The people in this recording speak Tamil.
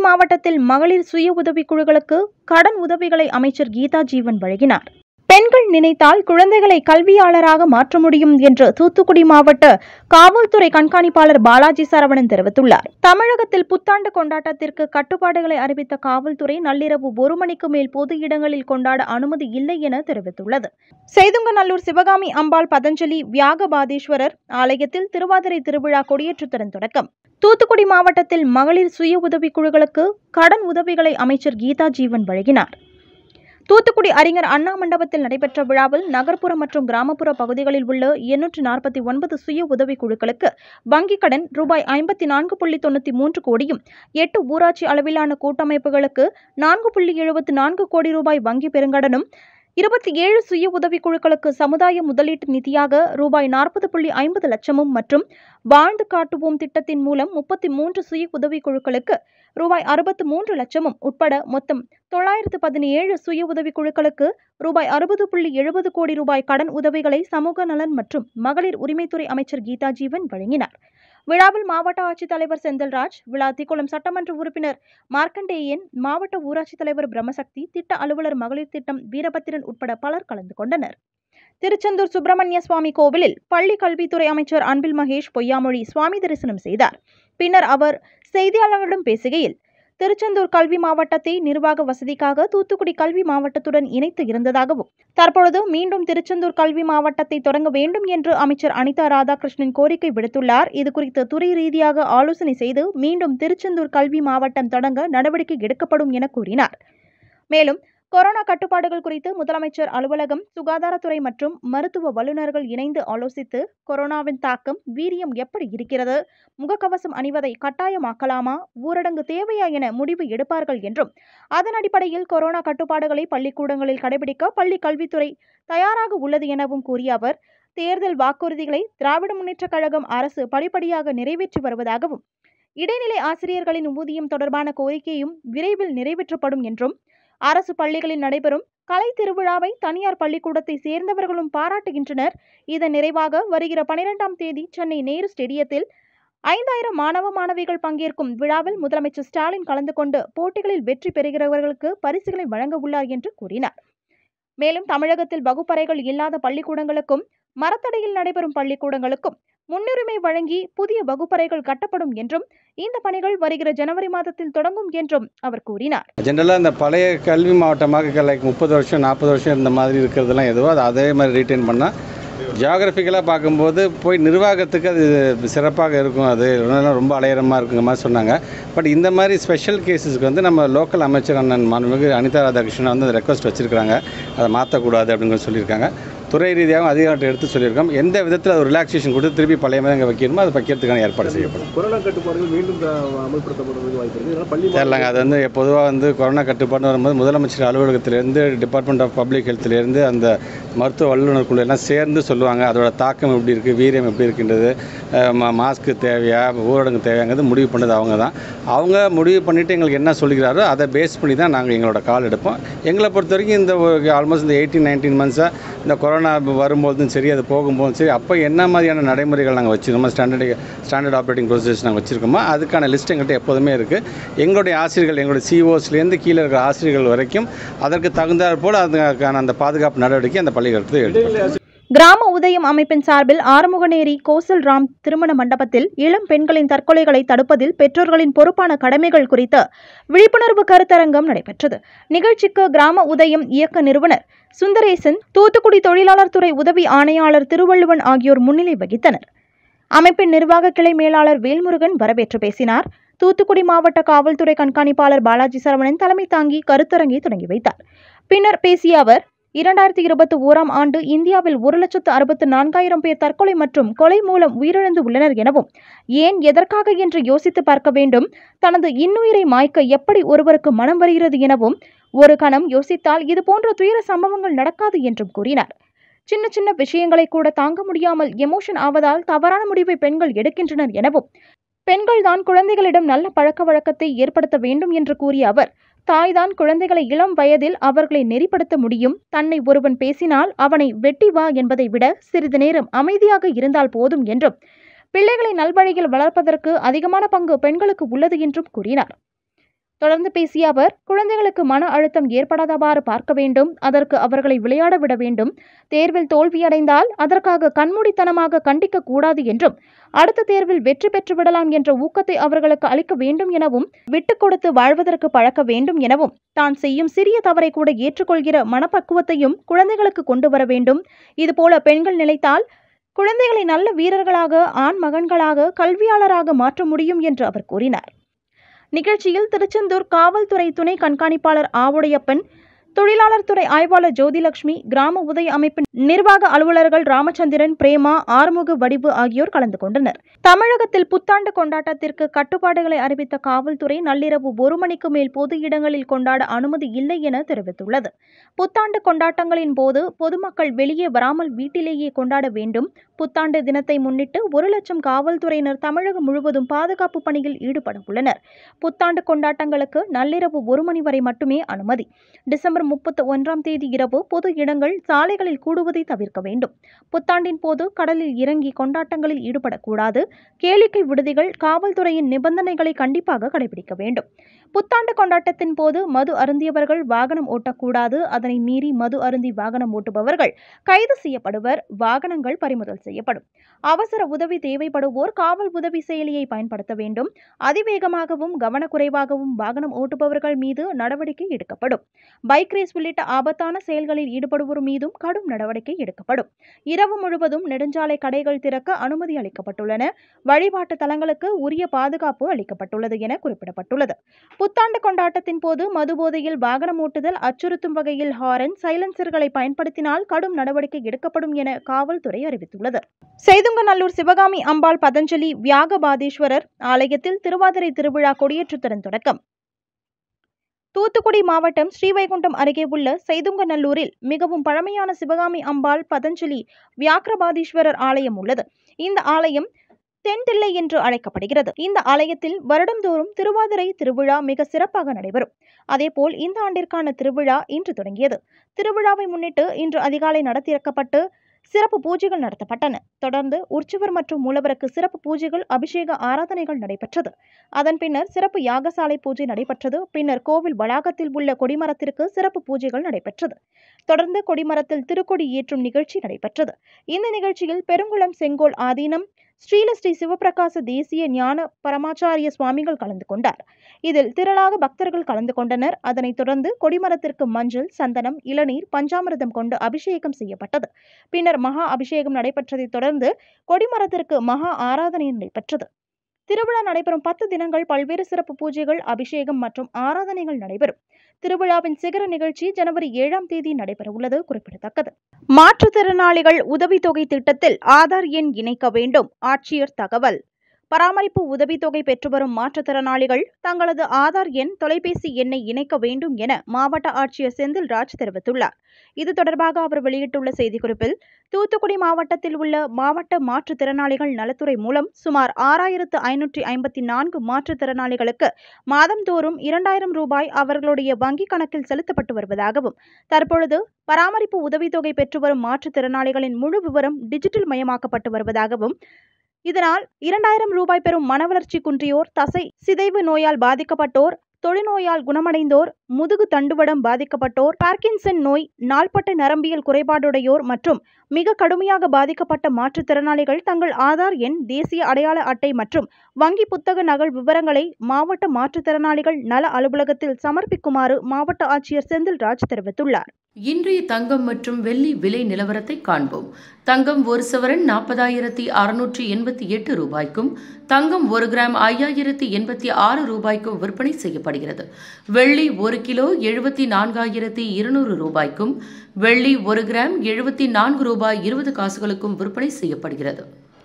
மாவட்டத்தில் மகளிர் சுய உதவிக் குழுக்களுக்கு கடன் உதவிகளை அமைச்சர் கீதா ஜீவன் வழங்கினார் பெண்கள் நினைத்தால் குழந்தைகளை கல்வியாளராக மாற்ற முடியும் என்று தூத்துக்குடி மாவட்ட காவல்துறை கண்காணிப்பாளர் பாலாஜி சரவணன் தெரிவித்துள்ளார் தமிழகத்தில் புத்தாண்டு கொண்டாட்டத்திற்கு கட்டுப்பாடுகளை அறிவித்த காவல்துறை நள்ளிரவு ஒரு மணிக்கு மேல் பொது இடங்களில் கொண்டாட அனுமதி இல்லை என தெரிவித்துள்ளது செய்துங்கநல்லூர் சிவகாமி அம்பாள் பதஞ்சலி வியாகபாதீஸ்வரர் ஆலயத்தில் திருவாதிரை திருவிழா கொடியேற்றத்துடன் தொடக்கம் தூத்துக்குடி மாவட்டத்தில் மகளிர் சுய உதவிக் குழுக்களுக்கு கடன் உதவிகளை அமைச்சர் கீதா ஜீவன் வழங்கினார் தூத்துக்குடி அறிஞர் அண்ணா மண்டபத்தில் நடைபெற்ற விழாவில் நகர்ப்புற மற்றும் கிராமப்புற பகுதிகளில் உள்ள எண்ணூற்று நாற்பத்தி ஒன்பது சுய உதவிக் குழுக்களுக்கு வங்கிக் கடன் ரூபாய் ஐம்பத்தி நான்கு புள்ளி தொண்ணூற்றி மூன்று கோடியும் எட்டு ஊராட்சி அளவிலான கூட்டமைப்புகளுக்கு நான்கு புள்ளி எழுபத்து நான்கு கோடி ரூபாய் வங்கி பெருங்கடனும் இருபத்தி ஏழு சுய உதவிக் குழுக்களுக்கு சமுதாய முதலீட்டு நிதியாக ரூபாய் நாற்பது புள்ளி ஐம்பது லட்சமும் மற்றும் வாழ்ந்து காட்டுவோம் திட்டத்தின் மூலம் முப்பத்தி மூன்று சுய உதவிக் குழுக்களுக்கு ரூபாய் அறுபத்து மூன்று லட்சமும் உட்பட மொத்தம் தொள்ளாயிரத்து பதினேழு சுய உதவிக் குழுக்களுக்கு ரூபாய் அறுபது புள்ளி எழுபது கோடி ரூபாய் கடன் உதவிகளை சமூக நலன் மற்றும் மகளிர் உரிமைத்துறை அமைச்சர் கீதா ஜீவன் வழங்கினார் விழாவில் மாவட்ட ஆட்சித்தலைவர் செந்தில்ராஜ் விளாத்திக்குளம் சட்டமன்ற உறுப்பினர் மார்க்கண்டேயன் மாவட்ட ஊராட்சி தலைவர் பிரம்மசக்தி திட்ட அலுவலர் மகளிர் திட்டம் வீரபத்திரன் உட்பட பலர் கலந்து கொண்டனர் திருச்செந்தூர் சுப்பிரமணிய சுவாமி கோவிலில் பள்ளி கல்வித்துறை அமைச்சர் அன்பில் மகேஷ் பொய்யாமொழி சுவாமி தரிசனம் செய்தார் பின்னர் அவர் செய்தியாளர்களிடம் பேசுகையில் திருச்செந்தூர் கல்வி மாவட்டத்தை நிர்வாக வசதிக்காக தூத்துக்குடி கல்வி மாவட்டத்துடன் இணைத்து இருந்ததாகவும் தற்பொழுது மீண்டும் திருச்செந்தூர் கல்வி மாவட்டத்தை தொடங்க வேண்டும் என்று அமைச்சர் அனிதா ராதாகிருஷ்ணன் கோரிக்கை விடுத்துள்ளார் இதுகுறித்து துறை ரீதியாக ஆலோசனை செய்து மீண்டும் திருச்செந்தூர் கல்வி மாவட்டம் தொடங்க நடவடிக்கை எடுக்கப்படும் என கூறினார் மேலும் கொரோனா கட்டுப்பாடுகள் குறித்து முதலமைச்சர் அலுவலகம் சுகாதாரத்துறை மற்றும் மருத்துவ வல்லுநர்கள் இணைந்து ஆலோசித்து கொரோனாவின் தாக்கம் வீரியம் எப்படி இருக்கிறது முகக்கவசம் அணிவதை கட்டாயமாக்கலாமா ஊரடங்கு தேவையா என முடிவு எடுப்பார்கள் என்றும் அதன் அடிப்படையில் கொரோனா கட்டுப்பாடுகளை பள்ளிக்கூடங்களில் கடைபிடிக்க பள்ளி கல்வித்துறை தயாராக உள்ளது எனவும் கூறிய அவர் தேர்தல் வாக்குறுதிகளை திராவிட முன்னேற்றக் கழகம் அரசு படிப்படியாக நிறைவேற்றி வருவதாகவும் இடைநிலை ஆசிரியர்களின் ஊதியம் தொடர்பான கோரிக்கையும் விரைவில் நிறைவேற்றப்படும் என்றும் அரசு பள்ளிகளில் நடைபெறும் கலை திருவிழாவை தனியார் பள்ளிக்கூடத்தை சேர்ந்தவர்களும் பாராட்டுகின்றனர் இதன் நிறைவாக வருகிற பனிரெண்டாம் தேதி சென்னை நேரு ஸ்டேடியத்தில் ஐந்தாயிரம் மாணவ மாணவிகள் பங்கேற்கும் விழாவில் முதலமைச்சர் ஸ்டாலின் கலந்து கொண்டு போட்டிகளில் வெற்றி பெறுகிறவர்களுக்கு பரிசுகளை வழங்க உள்ளார் என்று கூறினார் மேலும் தமிழகத்தில் வகுப்பறைகள் இல்லாத பள்ளிக்கூடங்களுக்கும் மரத்தடையில் நடைபெறும் பள்ளிக்கூடங்களுக்கும் முன்னுரிமை வழங்கி புதிய வகுப்பறைகள் கட்டப்படும் என்றும் இந்த பணிகள் வருகிற ஜனவரி மாதத்தில் தொடங்கும் என்றும் அவர் கூறினார் ஜென்ரலாக இந்த பழைய கல்வி மாவட்டமாக லைக் முப்பது வருஷம் நாற்பது வருஷம் இருந்த மாதிரி இருக்கிறதெல்லாம் எதுவோ அது அதே மாதிரி ரீட்டைன் பண்ணால் ஜியாகிரபிக்கலாக பார்க்கும்போது போய் நிர்வாகத்துக்கு அது சிறப்பாக இருக்கும் அது இல்லைன்னா ரொம்ப அலையரமாக இருக்குங்க மாதிரி சொன்னாங்க பட் இந்த மாதிரி ஸ்பெஷல் கேசஸ்க்கு வந்து நம்ம லோக்கல் அமைச்சர் அண்ணன் மாண்புமிகு அனிதா ராதாகிருஷ்ணன் வந்து அந்த ரெக்வஸ்ட் வச்சுருக்காங்க அதை மாற்றக்கூடாது அப்படின்னு சொல்லியிருக்காங்க துறை ரீதியாகவும் அதிகாரத்தை எடுத்து சொல்லியிருக்கோம் எந்த விதத்தில் அது ரிலாக்ஸேஷன் கொடுத்து திருப்பி பழைய மாதிரி அங்கே வைக்கணுமோ அதை வைக்கிறதுக்கான ஏற்பாடு செய்யப்படும் கொரோனா கட்டுப்பாடுகள் மீண்டும் த- அமல்படுத்தப்படுறதுக்கு வாய்ப்பு இருக்குது இதனால் பள்ளி தெரிலங்க அது வந்து பொதுவாக வந்து கொரோனா கட்டுப்பாடு வரும்போது முதலமைச்சர் அலுவலகத்திலேருந்து டிபார்ட்மெண்ட் ஆஃப் பப்ளிக் ஹெல்த்லேருந்து அந்த மருத்துவ வல்லுநர் குழு எல்லாம் சேர்ந்து சொல்லுவாங்க அதோட தாக்கம் எப்படி இருக்குது வீரியம் எப்படி இருக்கின்றது அஹ் மா- மாஸ்க்கு தேவையா ஊரடங்கு தேவையாங்கிறது முடிவு பண்ணது அவங்க தான் அவங்க முடிவு பண்ணிவிட்டு எங்களுக்கு என்ன சொல்கிறாரோ அதை பேஸ் பண்ணி தான் நாங்கள் எங்களோட கால் எடுப்போம் எங்களை பொறுத்த வரைக்கும் இந்த ஆல்மோஸ்ட் இந்த எயிட்டீன் நைன்டீன் மந்த்ஸாக இந்த கொரோனா வரும்போதும் சரி அது போகும்போதும் சரி அப்போ என்ன மாதிரியான நடைமுறைகள் நாங்கள் வச்சுருக்கோமோ ஸ்டாண்டர்ட் ஸ்டாண்டர்ட் ஆப்ரேட்டிங் ப்ரொசீஜர்ஸ் நாங்கள் வச்சுருக்கோமோ அதுக்கான லிஸ்ட் எங்கள்கிட்ட எப்போதுமே இருக்குது எங்களுடைய ஆசிரியர்கள் எங்களுடைய சிஓஸ்லேருந்து கீழே இருக்கிற ஆசிரியர்கள் வரைக்கும் அதற்கு தகுந்தாற் போல் அதுக்கான அந்த பாதுகாப்பு நடவடிக்கை அந்த பள்ளிக்கூடத்தில் எடுத்து கிராம உதயம் அமைப்பின் சார்பில் ஆறுமுகநேரி கோசல் ராம் திருமண மண்டபத்தில் இளம் பெண்களின் தற்கொலைகளை தடுப்பதில் பெற்றோர்களின் பொறுப்பான கடமைகள் குறித்த விழிப்புணர்வு கருத்தரங்கம் நடைபெற்றது நிகழ்ச்சிக்கு கிராம உதயம் இயக்க நிறுவனர் சுந்தரேசன் தூத்துக்குடி தொழிலாளர் துறை உதவி ஆணையாளர் திருவள்ளுவன் ஆகியோர் முன்னிலை வகித்தனர் அமைப்பின் நிர்வாக கிளை மேலாளர் வேல்முருகன் வரவேற்று பேசினார் தூத்துக்குடி மாவட்ட காவல்துறை கண்காணிப்பாளர் பாலாஜி சரவணன் தலைமை தாங்கி கருத்தரங்கை தொடங்கி வைத்தார் பின்னர் பேசிய அவர் இரண்டாயிரத்தி இருபத்தி ஓராம் ஆண்டு இந்தியாவில் ஒரு லட்சத்து அறுபத்து நான்காயிரம் பேர் தற்கொலை மற்றும் கொலை மூலம் உயிரிழந்து உள்ளனர் எனவும் ஏன் எதற்காக என்று யோசித்து பார்க்க வேண்டும் தனது இன்னுயிரை மாய்க்க எப்படி ஒருவருக்கு மனம் வருகிறது எனவும் ஒரு கணம் யோசித்தால் இது போன்ற துயர சம்பவங்கள் நடக்காது என்றும் கூறினார் சின்ன சின்ன விஷயங்களை கூட தாங்க முடியாமல் எமோஷன் ஆவதால் தவறான முடிவை பெண்கள் எடுக்கின்றனர் எனவும் பெண்கள் தான் குழந்தைகளிடம் நல்ல பழக்க வழக்கத்தை ஏற்படுத்த வேண்டும் என்று கூறிய அவர் தாய்தான் குழந்தைகளை இளம் வயதில் அவர்களை நெறிப்படுத்த முடியும் தன்னை ஒருவன் பேசினால் அவனை வெட்டி வா என்பதை விட சிறிது நேரம் அமைதியாக இருந்தால் போதும் என்றும் பிள்ளைகளை நல்வழியில் வளர்ப்பதற்கு அதிகமான பங்கு பெண்களுக்கு உள்ளது என்றும் கூறினார் தொடர்ந்து பேசிய அவர் குழந்தைகளுக்கு மன அழுத்தம் ஏற்படாதவாறு பார்க்க வேண்டும் அதற்கு அவர்களை விளையாட விட வேண்டும் தேர்வில் தோல்வியடைந்தால் அதற்காக கண்மூடித்தனமாக கண்டிக்க கூடாது என்றும் அடுத்த தேர்வில் வெற்றி பெற்று விடலாம் என்ற ஊக்கத்தை அவர்களுக்கு அளிக்க வேண்டும் எனவும் விட்டுக் கொடுத்து வாழ்வதற்கு பழக்க வேண்டும் எனவும் தான் செய்யும் சிறிய தவறை கூட ஏற்றுக்கொள்கிற மனப்பக்குவத்தையும் குழந்தைகளுக்கு கொண்டு வர வேண்டும் இதுபோல பெண்கள் நிலைத்தால் குழந்தைகளை நல்ல வீரர்களாக ஆண் மகன்களாக கல்வியாளராக மாற்ற முடியும் என்று அவர் கூறினார் நிகழ்ச்சியில் திருச்செந்தூர் காவல்துறை துணை கண்காணிப்பாளர் ஆவுடையப்பன் தொழிலாளர் துறை ஆய்வாளர் ஜோதிலட்சுமி கிராம உதய அமைப்பின் நிர்வாக அலுவலர்கள் ராமச்சந்திரன் பிரேமா ஆறுமுக வடிவு ஆகியோர் கலந்து கொண்டனர் தமிழகத்தில் புத்தாண்டு கொண்டாட்டத்திற்கு கட்டுப்பாடுகளை அறிவித்த காவல்துறை நள்ளிரவு ஒரு மணிக்கு மேல் பொது இடங்களில் கொண்டாட அனுமதி இல்லை என தெரிவித்துள்ளது புத்தாண்டு கொண்டாட்டங்களின் போது பொதுமக்கள் வெளியே வராமல் வீட்டிலேயே கொண்டாட வேண்டும் புத்தாண்டு தினத்தை முன்னிட்டு ஒரு லட்சம் காவல்துறையினர் தமிழகம் முழுவதும் பாதுகாப்பு பணியில் ஈடுபட உள்ளனர் புத்தாண்டு கொண்டாட்டங்களுக்கு நள்ளிரவு ஒரு மணி வரை மட்டுமே அனுமதி டிசம்பர் முப்பத்தி ஒன்றாம் தேதி இரவு பொது இடங்கள் சாலைகளில் கூடுவதை தவிர்க்க வேண்டும் புத்தாண்டின் போது கடலில் இறங்கி கொண்டாட்டங்களில் ஈடுபடக்கூடாது கேளிக்கை விடுதிகள் காவல்துறையின் நிபந்தனைகளை கண்டிப்பாக கடைபிடிக்க வேண்டும் புத்தாண்டு கொண்டாட்டத்தின் போது மது அருந்தியவர்கள் வாகனம் ஓட்டக்கூடாது அதனை மீறி மது அருந்தி வாகனம் ஓட்டுபவர்கள் கைது செய்யப்படுவர் வாகனங்கள் பறிமுதல் செய்யப்படும் அவசர உதவி தேவைப்படுவோர் காவல் உதவி செயலியை பயன்படுத்த வேண்டும் அதிவேகமாகவும் கவனக்குறைவாகவும் வாகனம் ஓட்டுபவர்கள் மீது நடவடிக்கை எடுக்கப்படும் பைக் ரேஸ் உள்ளிட்ட ஆபத்தான செயல்களில் ஈடுபடுவோர் மீதும் கடும் நடவடிக்கை எடுக்கப்படும் இரவு முழுவதும் நெடுஞ்சாலை கடைகள் திறக்க அனுமதி அளிக்கப்பட்டுள்ளன வழிபாட்டு தலங்களுக்கு உரிய பாதுகாப்பு அளிக்கப்பட்டுள்ளது என குறிப்பிடப்பட்டுள்ளது புத்தாண்டு கொண்டாட்டத்தின் போது மதுபோதையில் வாகனம் ஓட்டுதல் அச்சுறுத்தும் வகையில் ஹாரன் சைலன்சர்களை பயன்படுத்தினால் கடும் நடவடிக்கை எடுக்கப்படும் என காவல்துறை அறிவித்துள்ளது செய்துங்கநல்லூர் சிவகாமி அம்பாள் பதஞ்சலி வியாகபாதீஸ்வரர் ஆலயத்தில் திருவாதிரை திருவிழா கொடியேற்றத்துடன் தொடக்கம் தூத்துக்குடி மாவட்டம் ஸ்ரீவைகுண்டம் அருகே உள்ள செய்துங்கநல்லூரில் மிகவும் பழமையான சிவகாமி அம்பாள் பதஞ்சலி வியாக்கிரபாதீஸ்வரர் ஆலயம் உள்ளது இந்த ஆலயம் தென்தில்லை என்று அழைக்கப்படுகிறது இந்த ஆலயத்தில் வருடந்தோறும் திருவாதிரை திருவிழா மிக சிறப்பாக நடைபெறும் அதேபோல் இந்த ஆண்டிற்கான திருவிழா இன்று தொடங்கியது திருவிழாவை முன்னிட்டு இன்று அதிகாலை நடத்திறக்கப்பட்டு சிறப்பு பூஜைகள் நடத்தப்பட்டன தொடர்ந்து உற்சவர் மற்றும் மூலவருக்கு சிறப்பு பூஜைகள் அபிஷேக ஆராதனைகள் நடைபெற்றது அதன் பின்னர் சிறப்பு யாகசாலை பூஜை நடைபெற்றது பின்னர் கோவில் வளாகத்தில் உள்ள கொடிமரத்திற்கு சிறப்பு பூஜைகள் நடைபெற்றது தொடர்ந்து கொடிமரத்தில் திருக்கொடி ஏற்றும் நிகழ்ச்சி நடைபெற்றது இந்த நிகழ்ச்சியில் பெருங்குளம் செங்கோல் ஆதீனம் ஸ்ரீலஸ்ரீ சிவபிரகாச தேசிய ஞான பரமாச்சாரிய சுவாமிகள் கலந்து கொண்டார் இதில் திரளாக பக்தர்கள் கலந்து கொண்டனர் அதனைத் தொடர்ந்து கொடிமரத்திற்கு மஞ்சள் சந்தனம் இளநீர் பஞ்சாமிர்தம் கொண்டு அபிஷேகம் செய்யப்பட்டது பின்னர் மகா அபிஷேகம் நடைபெற்றதைத் தொடர்ந்து கொடிமரத்திற்கு மகா ஆராதனை நடைபெற்றது திருவிழா நடைபெறும் பத்து தினங்கள் பல்வேறு சிறப்பு பூஜைகள் அபிஷேகம் மற்றும் ஆராதனைகள் நடைபெறும் திருவிழாவின் சிகர நிகழ்ச்சி ஜனவரி ஏழாம் தேதி நடைபெறவுள்ளது குறிப்பிடத்தக்கது மாற்றுத்திறனாளிகள் உதவித்தொகை திட்டத்தில் ஆதார் எண் இணைக்க வேண்டும் ஆட்சியர் தகவல் பராமரிப்பு உதவித்தொகை பெற்று வரும் மாற்றுத்திறனாளிகள் தங்களது ஆதார் எண் தொலைபேசி எண்ணை இணைக்க வேண்டும் என மாவட்ட ஆட்சியர் செந்தில்ராஜ் தெரிவித்துள்ளார் இது தொடர்பாக அவர் வெளியிட்டுள்ள செய்திக்குறிப்பில் தூத்துக்குடி மாவட்டத்தில் உள்ள மாவட்ட மாற்றுத்திறனாளிகள் நலத்துறை மூலம் சுமார் ஆறாயிரத்து ஐநூற்றி ஐம்பத்தி நான்கு மாற்றுத்திறனாளிகளுக்கு மாதந்தோறும் இரண்டாயிரம் ரூபாய் அவர்களுடைய வங்கிக் கணக்கில் செலுத்தப்பட்டு வருவதாகவும் தற்பொழுது பராமரிப்பு உதவித்தொகை பெற்று வரும் மாற்றுத்திறனாளிகளின் முழு விவரம் டிஜிட்டல் மயமாக்கப்பட்டு வருவதாகவும் இதனால் இரண்டாயிரம் ரூபாய் பெறும் மனவளர்ச்சி குன்றியோர் தசை சிதைவு நோயால் பாதிக்கப்பட்டோர் தொழுநோயால் குணமடைந்தோர் முதுகு தண்டுவடம் பாதிக்கப்பட்டோர் பார்க்கின்சன் நோய் நாள்பட்ட நரம்பியல் குறைபாடுடையோர் மற்றும் மிக கடுமையாக பாதிக்கப்பட்ட மாற்றுத்திறனாளிகள் தங்கள் ஆதார் எண் தேசிய அடையாள அட்டை மற்றும் வங்கி புத்தக நகல் விவரங்களை மாவட்ட மாற்றுத்திறனாளிகள் நல அலுவலகத்தில் சமர்ப்பிக்குமாறு மாவட்ட ஆட்சியர் செந்தில்ராஜ் தெரிவித்துள்ளார் இன்றைய தங்கம் மற்றும் வெள்ளி விலை நிலவரத்தை காண்போம் தங்கம் ஒரு சவரன் நாற்பதாயிரத்தி அறுநூற்றி எண்பத்தி எட்டு ரூபாய்க்கும் தங்கம் ஒரு கிராம் ஐயாயிரத்தி எண்பத்தி ஆறு ரூபாய்க்கும் விற்பனை செய்யப்படுகிறது வெள்ளி ஒரு கிலோ எழுபத்தி நான்காயிரத்தி இருநூறு ரூபாய்க்கும் வெள்ளி ஒரு கிராம் எழுபத்தி நான்கு ரூபாய் இருபது காசுகளுக்கும் விற்பனை செய்யப்படுகிறது